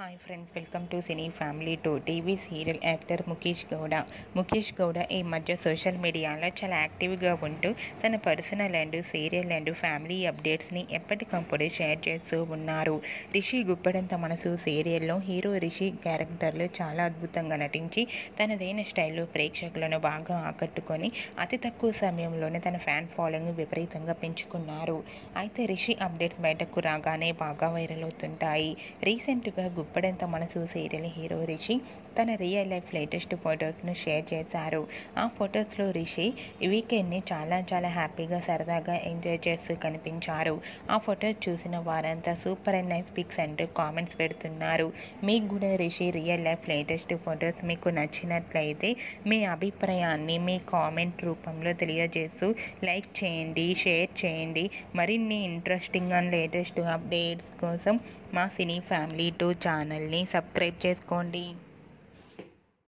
hi friends welcome to cine family two TV serial actor Mukesh Gowda Mukesh Gowda ఈ మధ్య social మీడియాలో చాలా యాక్టివ్గా ఉంటూ తన personal and serial and family అప్డేట్స్ని ఎప్పటికప్పుడు షేర్ చేస్తూ ఉన్నారు రిషి గుప్పడంత మనసు సీరియల్లో హీరో రిషి క్యారెక్టర్లో చాలా అద్భుతంగా నటించి తనదైన స్టైల్లో ప్రేక్షకులను బాగా ఆకట్టుకొని అతి తక్కువ సమయంలోనే తన ఫ్యాన్ ఫాలోయింగ్ విపరీతంగా పెంచుకున్నారు అయితే రిషి అప్డేట్స్ బయటకు రాగానే బాగా వైరల్ అవుతుంటాయి రీసెంట్గా గుప్పడంత మనసు సీరియల్ హీరో రిషి తన రియల్ లైఫ్ లేటెస్ట్ ఫొటోస్ను షేర్ చేశారు ఆ ఫొటోస్లో రిషి ఈ వీకెండ్ని చాలా చాలా హ్యాపీగా సరదాగా ఎంజాయ్ చేస్తూ కనిపించారు ఆ ఫొటోస్ చూసిన వారంతా సూపర్ అండ్ నైస్ పిక్స్ అంటూ కామెంట్స్ పెడుతున్నారు మీకు కూడా Rishi real life latest photos మీకు నచ్చినట్లయితే మీ అభిప్రాయాన్ని మీ కామెంట్ రూపంలో తెలియజేస్తూ లైక్ చేయండి షేర్ చేయండి మరిన్ని ఇంట్రెస్టింగ్ అండ్ లేటెస్ట్ అప్డేట్స్ కోసం మా సినీ ఫ్యామిలీ టూ ఛానల్ని సబ్స్క్రైబ్ చేసుకోండి